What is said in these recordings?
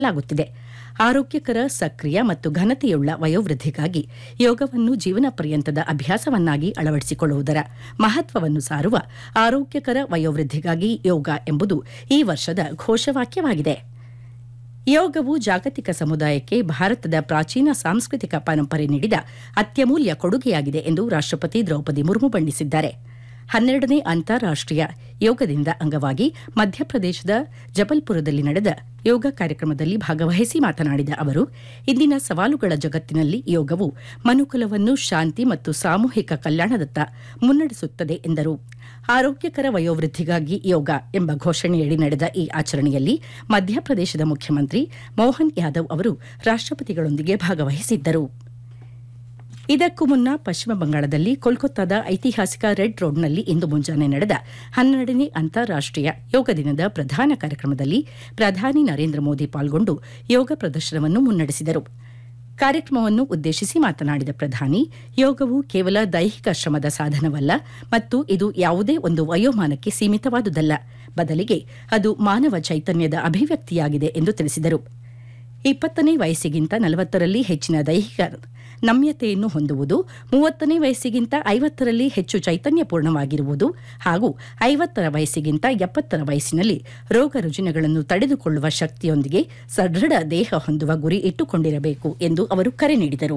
ಲಾಗುತ್ತಿದೆ ಆರೋಗ್ಯಕರ ಸಕ್ರಿಯ ಮತ್ತು ಘನತೆಯುಳ್ಳ ವಯೋವೃದ್ಧಿಗಾಗಿ ಯೋಗವನ್ನು ಜೀವನ ಪರ್ಯಂತದ ಅಭ್ಯಾಸವನ್ನಾಗಿ ಅಳವಡಿಸಿಕೊಳ್ಳುವುದರ ಮಹತ್ವವನ್ನು ಸಾರುವ ಆರೋಗ್ಯಕರ ವಯೋವೃದ್ಧಿಗಾಗಿ ಯೋಗ ಎಂಬುದು ಈ ವರ್ಷದ ಘೋಷವಾಕ್ಯವಾಗಿದೆ ಯೋಗವು ಜಾಗತಿಕ ಸಮುದಾಯಕ್ಕೆ ಭಾರತದ ಪ್ರಾಚೀನ ಸಾಂಸ್ಕೃತಿಕ ಪರಂಪರೆ ನೀಡಿದ ಅತ್ಯಮೂಲ್ಯ ಕೊಡುಗೆಯಾಗಿದೆ ಎಂದು ರಾಷ್ಟ್ರಪತಿ ದ್ರೌಪದಿ ಮುರ್ಮು ಬಣ್ಣಿಸಿದ್ದಾರೆ ಹನ್ನೆರಡನೇ ಅಂತಾರಾಷ್ಟೀಯ ಯೋಗ ದಿನದ ಅಂಗವಾಗಿ ಮಧ್ಯಪ್ರದೇಶದ ಜಬಲ್ಪುರದಲ್ಲಿ ನಡೆದ ಯೋಗ ಕಾರ್ಯಕ್ರಮದಲ್ಲಿ ಭಾಗವಹಿಸಿ ಮಾತನಾಡಿದ ಅವರು ಇಂದಿನ ಸವಾಲುಗಳ ಜಗತ್ತಿನಲ್ಲಿ ಯೋಗವು ಮನುಕುಲವನ್ನು ಶಾಂತಿ ಮತ್ತು ಸಾಮೂಹಿಕ ಕಲ್ಯಾಣದತ್ತ ಮುನ್ನಡೆಸುತ್ತದೆ ಎಂದರು ಆರೋಗ್ಯಕರ ವಯೋವೃದ್ಧಿಗಾಗಿ ಯೋಗ ಎಂಬ ಘೋಷಣೆಯಡಿ ನಡೆದ ಈ ಆಚರಣೆಯಲ್ಲಿ ಮಧ್ಯಪ್ರದೇಶದ ಮುಖ್ಯಮಂತ್ರಿ ಮೋಹನ್ ಯಾದವ್ ಅವರು ರಾಷ್ಟ್ರಪತಿಗಳೊಂದಿಗೆ ಭಾಗವಹಿಸಿದ್ದರು ಇದಕ್ಕೂ ಮುನ್ನ ಪಶ್ಚಿಮ ಬಂಗಾಳದಲ್ಲಿ ಕೋಲ್ಕತ್ತಾದ ಐತಿಹಾಸಿಕ ರೆಡ್ ರೋಡ್ನಲ್ಲಿ ಇಂದು ಮುಂಜಾನೆ ನಡೆದ ಹನ್ನೆರಡನೇ ಅಂತಾರಾಷ್ಟೀಯ ಯೋಗ ದಿನದ ಪ್ರಧಾನ ಕಾರ್ಯಕ್ರಮದಲ್ಲಿ ಪ್ರಧಾನಿ ನರೇಂದ್ರ ಮೋದಿ ಪಾಲ್ಗೊಂಡು ಯೋಗ ಪ್ರದರ್ಶನವನ್ನು ಮುನ್ನಡೆಸಿದರು ಕಾರ್ಯಕ್ರಮವನ್ನು ಉದ್ದೇಶಿಸಿ ಮಾತನಾಡಿದ ಪ್ರಧಾನಿ ಯೋಗವು ಕೇವಲ ದೈಹಿಕ ಶ್ರಮದ ಸಾಧನವಲ್ಲ ಮತ್ತು ಇದು ಯಾವುದೇ ಒಂದು ವಯೋಮಾನಕ್ಕೆ ಸೀಮಿತವಾದುದಲ್ಲ ಬದಲಿಗೆ ಅದು ಮಾನವ ಚೈತನ್ಯದ ಅಭಿವ್ಯಕ್ತಿಯಾಗಿದೆ ಎಂದು ತಿಳಿಸಿದರು ಇಪ್ಪತ್ತನೇ ವಯಸ್ಸಿಗಿಂತ ನಲವತ್ತರಲ್ಲಿ ಹೆಚ್ಚಿನ ದೈಹಿಕ ನಮ್ಯತೆಯನ್ನು ಹೊಂದುವುದು ಮೂವತ್ತನೇ ವಯಸ್ಸಿಗಿಂತ ಐವತ್ತರಲ್ಲಿ ಹೆಚ್ಚು ಚೈತನ್ಯಪೂರ್ಣವಾಗಿರುವುದು ಹಾಗೂ ಐವತ್ತರ ವಯಸ್ಸಿಗಿಂತ ಎಪ್ಪತ್ತರ ವಯಸ್ಸಿನಲ್ಲಿ ರೋಗ ರುಜಿನಗಳನ್ನು ತಡೆದುಕೊಳ್ಳುವ ಶಕ್ತಿಯೊಂದಿಗೆ ಸದೃಢ ದೇಹ ಹೊಂದುವ ಗುರಿ ಇಟ್ಟುಕೊಂಡಿರಬೇಕು ಎಂದು ಅವರು ಕರೆ ನೀಡಿದರು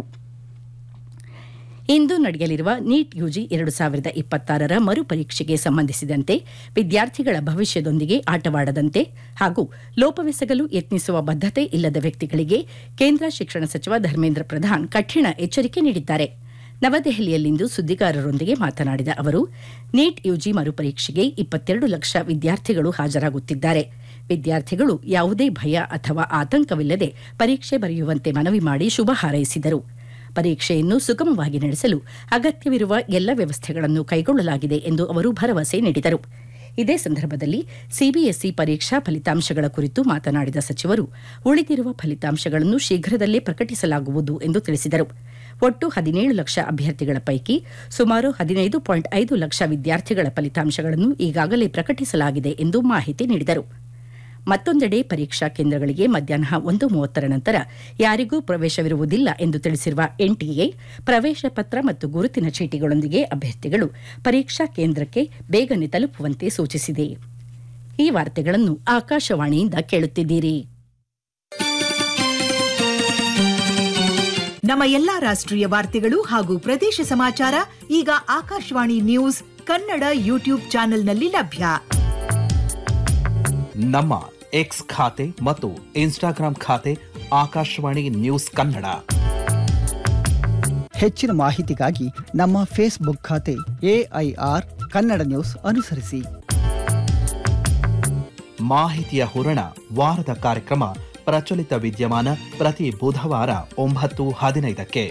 ಇಂದು ನಡೆಯಲಿರುವ ನೀಟ್ ಯುಜಿ ಎರಡು ಸಾವಿರದ ಇಪ್ಪತ್ತಾರರ ಮರುಪರೀಕ್ಷೆಗೆ ಸಂಬಂಧಿಸಿದಂತೆ ವಿದ್ಯಾರ್ಥಿಗಳ ಭವಿಷ್ಯದೊಂದಿಗೆ ಆಟವಾಡದಂತೆ ಹಾಗೂ ಲೋಪವೆಸಗಲು ಯತ್ನಿಸುವ ಬದ್ಧತೆ ಇಲ್ಲದ ವ್ಯಕ್ತಿಗಳಿಗೆ ಕೇಂದ್ರ ಶಿಕ್ಷಣ ಸಚಿವ ಧರ್ಮೇಂದ್ರ ಪ್ರಧಾನ್ ಕಠಿಣ ಎಚ್ಚರಿಕೆ ನೀಡಿದ್ದಾರೆ ನವದೆಹಲಿಯಲ್ಲಿಂದು ಸುದ್ದಿಗಾರರೊಂದಿಗೆ ಮಾತನಾಡಿದ ಅವರು ನೀಟ್ ಯುಜಿ ಮರುಪರೀಕ್ಷೆಗೆ ಇಪ್ಪತ್ತೆರಡು ಲಕ್ಷ ವಿದ್ಯಾರ್ಥಿಗಳು ಹಾಜರಾಗುತ್ತಿದ್ದಾರೆ ವಿದ್ಯಾರ್ಥಿಗಳು ಯಾವುದೇ ಭಯ ಅಥವಾ ಆತಂಕವಿಲ್ಲದೆ ಪರೀಕ್ಷೆ ಬರೆಯುವಂತೆ ಮನವಿ ಮಾಡಿ ಶುಭ ಹಾರೈಸಿದರು ಪರೀಕ್ಷೆಯನ್ನು ಸುಗಮವಾಗಿ ನಡೆಸಲು ಅಗತ್ಯವಿರುವ ಎಲ್ಲ ವ್ಯವಸ್ಥೆಗಳನ್ನು ಕೈಗೊಳ್ಳಲಾಗಿದೆ ಎಂದು ಅವರು ಭರವಸೆ ನೀಡಿದರು ಇದೇ ಸಂದರ್ಭದಲ್ಲಿ ಸಿಬಿಎಸ್ಇ ಪರೀಕ್ಷಾ ಫಲಿತಾಂಶಗಳ ಕುರಿತು ಮಾತನಾಡಿದ ಸಚಿವರು ಉಳಿದಿರುವ ಫಲಿತಾಂಶಗಳನ್ನು ಶೀಘ್ರದಲ್ಲೇ ಪ್ರಕಟಿಸಲಾಗುವುದು ಎಂದು ತಿಳಿಸಿದರು ಒಟ್ಟು ಹದಿನೇಳು ಲಕ್ಷ ಅಭ್ಯರ್ಥಿಗಳ ಪೈಕಿ ಸುಮಾರು ಹದಿನೈದು ಪಾಯಿಂಟ್ ಐದು ಲಕ್ಷ ವಿದ್ಯಾರ್ಥಿಗಳ ಫಲಿತಾಂಶಗಳನ್ನು ಈಗಾಗಲೇ ಪ್ರಕಟಿಸಲಾಗಿದೆ ಎಂದು ಮಾಹಿತಿ ನೀಡಿದರು ಮತ್ತೊಂದೆಡೆ ಪರೀಕ್ಷಾ ಕೇಂದ್ರಗಳಿಗೆ ಮಧ್ಯಾಹ್ನ ಒಂದು ಮೂವತ್ತರ ನಂತರ ಯಾರಿಗೂ ಪ್ರವೇಶವಿರುವುದಿಲ್ಲ ಎಂದು ತಿಳಿಸಿರುವ ಎನ್ಟಿಎ ಪ್ರವೇಶ ಪತ್ರ ಮತ್ತು ಗುರುತಿನ ಚೀಟಿಗಳೊಂದಿಗೆ ಅಭ್ಯರ್ಥಿಗಳು ಪರೀಕ್ಷಾ ಕೇಂದ್ರಕ್ಕೆ ಬೇಗನೆ ತಲುಪುವಂತೆ ಸೂಚಿಸಿದೆ ಈ ವಾರ್ತೆಗಳನ್ನು ಆಕಾಶವಾಣಿಯಿಂದ ಕೇಳುತ್ತಿದ್ದೀರಿ ನಮ್ಮ ಎಲ್ಲಾ ರಾಷ್ಟ್ರೀಯ ವಾರ್ತೆಗಳು ಹಾಗೂ ಪ್ರದೇಶ ಸಮಾಚಾರ ಈಗ ಆಕಾಶವಾಣಿ ನ್ಯೂಸ್ ಕನ್ನಡ ಯೂಟ್ಯೂಬ್ ಚಾನೆಲ್ನಲ್ಲಿ ಲಭ್ಯ ನಮ್ಮ ಎಕ್ಸ್ ಖಾತೆ ಮತ್ತು ಇನ್ಸ್ಟಾಗ್ರಾಂ ಖಾತೆ ಆಕಾಶವಾಣಿ ನ್ಯೂಸ್ ಕನ್ನಡ ಹೆಚ್ಚಿನ ಮಾಹಿತಿಗಾಗಿ ನಮ್ಮ ಫೇಸ್ಬುಕ್ ಖಾತೆ ಎಐಆರ್ ಕನ್ನಡ ನ್ಯೂಸ್ ಅನುಸರಿಸಿ ಮಾಹಿತಿಯ ಹೂರಣ ವಾರದ ಕಾರ್ಯಕ್ರಮ ಪ್ರಚಲಿತ ವಿದ್ಯಮಾನ ಪ್ರತಿ ಬುಧವಾರ ಒಂಬತ್ತು ಹದಿನೈದಕ್ಕೆ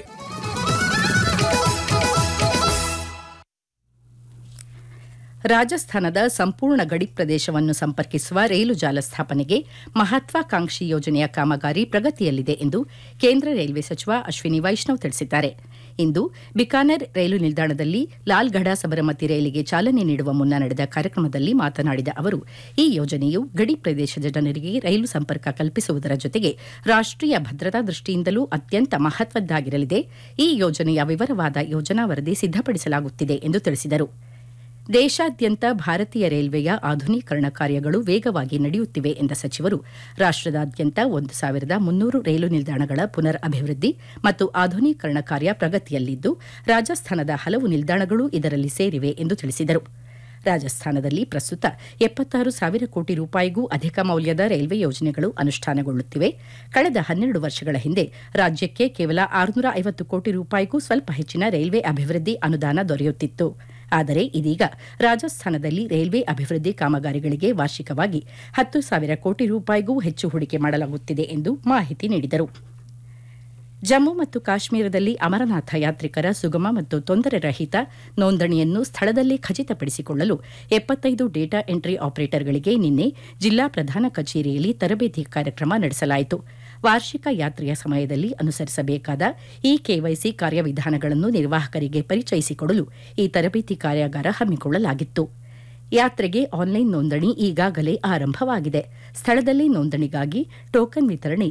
ರಾಜಸ್ಥಾನದ ಸಂಪೂರ್ಣ ಗಡಿ ಪ್ರದೇಶವನ್ನು ಸಂಪರ್ಕಿಸುವ ರೈಲು ಜಾಲ ಸ್ಥಾಪನೆಗೆ ಮಹತ್ವಾಕಾಂಕ್ಷಿ ಯೋಜನೆಯ ಕಾಮಗಾರಿ ಪ್ರಗತಿಯಲ್ಲಿದೆ ಎಂದು ಕೇಂದ್ರ ರೈಲ್ವೆ ಸಚಿವ ಅಶ್ವಿನಿ ವೈಷ್ಣವ್ ತಿಳಿಸಿದ್ದಾರೆ ಇಂದು ಬಿಕಾನೆರ್ ರೈಲು ನಿಲ್ದಾಣದಲ್ಲಿ ಲಾಲ್ಗಢ ಸಬರಮತಿ ರೈಲಿಗೆ ಚಾಲನೆ ನೀಡುವ ಮುನ್ನ ನಡೆದ ಕಾರ್ಯಕ್ರಮದಲ್ಲಿ ಮಾತನಾಡಿದ ಅವರು ಈ ಯೋಜನೆಯು ಗಡಿ ಪ್ರದೇಶದ ಜನರಿಗೆ ರೈಲು ಸಂಪರ್ಕ ಕಲ್ಪಿಸುವುದರ ಜೊತೆಗೆ ರಾಷ್ಟೀಯ ಭದ್ರತಾ ದೃಷ್ಟಿಯಿಂದಲೂ ಅತ್ಯಂತ ಮಹತ್ವದ್ದಾಗಿರಲಿದೆ ಈ ಯೋಜನೆಯ ವಿವರವಾದ ಯೋಜನಾ ವರದಿ ಸಿದ್ದಪಡಿಸಲಾಗುತ್ತಿದೆ ಎಂದು ತಿಳಿಸಿದರು ದೇಶಾದ್ಯಂತ ಭಾರತೀಯ ರೈಲ್ವೆಯ ಆಧುನೀಕರಣ ಕಾರ್ಯಗಳು ವೇಗವಾಗಿ ನಡೆಯುತ್ತಿವೆ ಎಂದ ಸಚಿವರು ರಾಷ್ಟದಾದ್ಯಂತ ಒಂದು ಸಾವಿರದ ಮುನ್ನೂರು ರೈಲು ನಿಲ್ದಾಣಗಳ ಪುನರ್ ಅಭಿವೃದ್ಧಿ ಮತ್ತು ಆಧುನೀಕರಣ ಕಾರ್ಯ ಪ್ರಗತಿಯಲ್ಲಿದ್ದು ರಾಜಸ್ಥಾನದ ಹಲವು ನಿಲ್ದಾಣಗಳು ಇದರಲ್ಲಿ ಸೇರಿವೆ ಎಂದು ತಿಳಿಸಿದರು ರಾಜಸ್ಥಾನದಲ್ಲಿ ಪ್ರಸ್ತುತ ಎಪ್ಪತ್ತಾರು ಸಾವಿರ ಕೋಟಿ ರೂಪಾಯಿಗೂ ಅಧಿಕ ಮೌಲ್ಯದ ರೈಲ್ವೆ ಯೋಜನೆಗಳು ಅನುಷ್ಠಾನಗೊಳ್ಳುತ್ತಿವೆ ಕಳೆದ ಹನ್ನೆರಡು ವರ್ಷಗಳ ಹಿಂದೆ ರಾಜ್ಯಕ್ಕೆ ಕೇವಲ ಆರುನೂರ ಐವತ್ತು ಕೋಟಿ ರೂಪಾಯಿಗೂ ಸ್ವಲ್ಪ ಹೆಚ್ಚಿನ ರೈಲ್ವೆ ಅಭಿವೃದ್ಧಿ ಅನುದಾನ ದೊರೆಯುತ್ತಿತ್ತು ಆದರೆ ಇದೀಗ ರಾಜಸ್ಥಾನದಲ್ಲಿ ರೈಲ್ವೆ ಅಭಿವೃದ್ಧಿ ಕಾಮಗಾರಿಗಳಿಗೆ ವಾರ್ಷಿಕವಾಗಿ ಹತ್ತು ಸಾವಿರ ಕೋಟಿ ರೂಪಾಯಿಗೂ ಹೆಚ್ಚು ಹೂಡಿಕೆ ಮಾಡಲಾಗುತ್ತಿದೆ ಎಂದು ಮಾಹಿತಿ ನೀಡಿದರು ಜಮ್ಮು ಮತ್ತು ಕಾಶ್ಮೀರದಲ್ಲಿ ಅಮರನಾಥ ಯಾತ್ರಿಕರ ಸುಗಮ ಮತ್ತು ತೊಂದರೆ ರಹಿತ ನೋಂದಣಿಯನ್ನು ಸ್ಥಳದಲ್ಲೇ ಖಚಿತಪಡಿಸಿಕೊಳ್ಳಲು ಎಪ್ಪತ್ತೈದು ಡೇಟಾ ಎಂಟ್ರಿ ಆಪರೇಟರ್ಗಳಿಗೆ ನಿನ್ನೆ ಜಿಲ್ಲಾ ಪ್ರಧಾನ ಕಚೇರಿಯಲ್ಲಿ ತರಬೇತಿ ಕಾರ್ಯಕ್ರಮ ನಡೆಸಲಾಯಿತು ವಾರ್ಷಿಕ ಯಾತ್ರೆಯ ಸಮಯದಲ್ಲಿ ಅನುಸರಿಸಬೇಕಾದ ಈ ಕೆವೈಸಿ ಕಾರ್ಯವಿಧಾನಗಳನ್ನು ನಿರ್ವಾಹಕರಿಗೆ ಪರಿಚಯಿಸಿಕೊಡಲು ಈ ತರಬೇತಿ ಕಾರ್ಯಾಗಾರ ಹಮ್ಮಿಕೊಳ್ಳಲಾಗಿತ್ತು ಯಾತ್ರೆಗೆ ಆನ್ಲೈನ್ ನೋಂದಣಿ ಈಗಾಗಲೇ ಆರಂಭವಾಗಿದೆ ಸ್ಥಳದಲ್ಲಿ ನೋಂದಣಿಗಾಗಿ ಟೋಕನ್ ವಿತರಣೆ